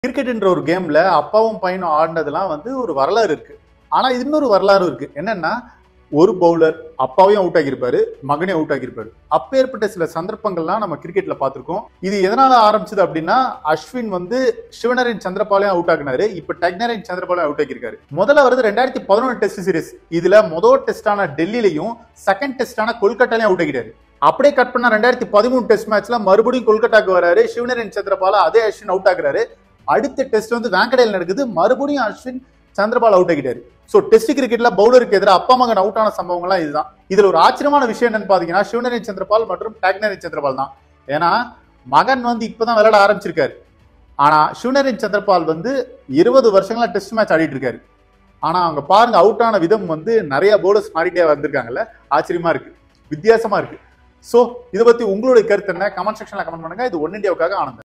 கிரிக்கெட்ன்ற ஒரு கேம்ல அப்பாவும் பையனும் ஆடினதெல்லாம் வந்து ஒரு வரலாறு இருக்கு ஆனா இன்னொரு வரலாறு இருக்கு என்னன்னா ஒரு பவுலர் அப்பாவையும் அவுட் ஆகியிருப்பாரு மகனையும் அவுட் ஆகியிருப்பாரு அப்பேற்பட்ட சில சந்தர்ப்பங்கள்லாம் நம்ம கிரிக்கெட்ல பார்த்திருக்கோம் இது எதனால ஆரம்பிச்சது அப்படின்னா அஸ்வின் வந்து சிவனரின் சந்திரபாலையும் அவுட் ஆகினாரு இப்ப டெக்னரின் சந்திரபாலையும் அவுட் ஆகியிருக்காரு முதல்ல வருது ரெண்டாயிரத்தி பதினொன்று டெஸ்ட் சீரிஸ் இதுல முதல் டெஸ்டான டெல்லியிலையும் செகண்ட் டெஸ்டான கொல்கட்டாலையும் அவுட் ஆகிட்டாரு அப்படியே கட் பண்ணா ரெண்டாயிரத்தி பதிமூணு டெஸ்ட் மேட்ச்ல மறுபடியும் கொல்கட்டாக்கு வராரு சிவனரின் சந்திரபால அதே அஸ்வின் அவுட் ஆகுறாரு அடுத்த டெஸ்ட் வந்து வேங்கடையில் நடக்குது மறுபடியும் அஸ்வின் சந்திரபால் அவுட் ஆகிட்டாரு ஸோ டெஸ்ட் கிரிக்கெட்ல பவுலருக்கு எதிராக அப்பா மகன் அவுட் ஆன சம்பவங்கள்லாம் இதுதான் இதுல ஒரு ஆச்சரியமான விஷயம் என்னன்னு பாத்தீங்கன்னா சிவனரின் சந்திரபால் மற்றும் டேக்னரின் சந்திரபால் தான் ஏன்னா மகன் வந்து இப்பதான் விளையாட ஆரம்பிச்சிருக்காரு ஆனா சிவனரின் சந்திரபால் வந்து இருபது வருஷங்களா டெஸ்ட் மேட்ச் ஆடிட்டு இருக்காரு ஆனா அங்க பாருங்க அவுட் ஆன விதம் வந்து நிறைய பவுலர்ஸ் மாறிட்டே வந்திருக்காங்கல்ல ஆச்சரியமா இருக்கு வித்தியாசமா இருக்கு ஸோ இதை பத்தி உங்களுடைய கருத்து என்ன கமெண்ட் செக்ஷன்ல கமெண்ட் பண்ணுங்க இது ஒன் இந்தியாவுக்காக ஆனந்தம்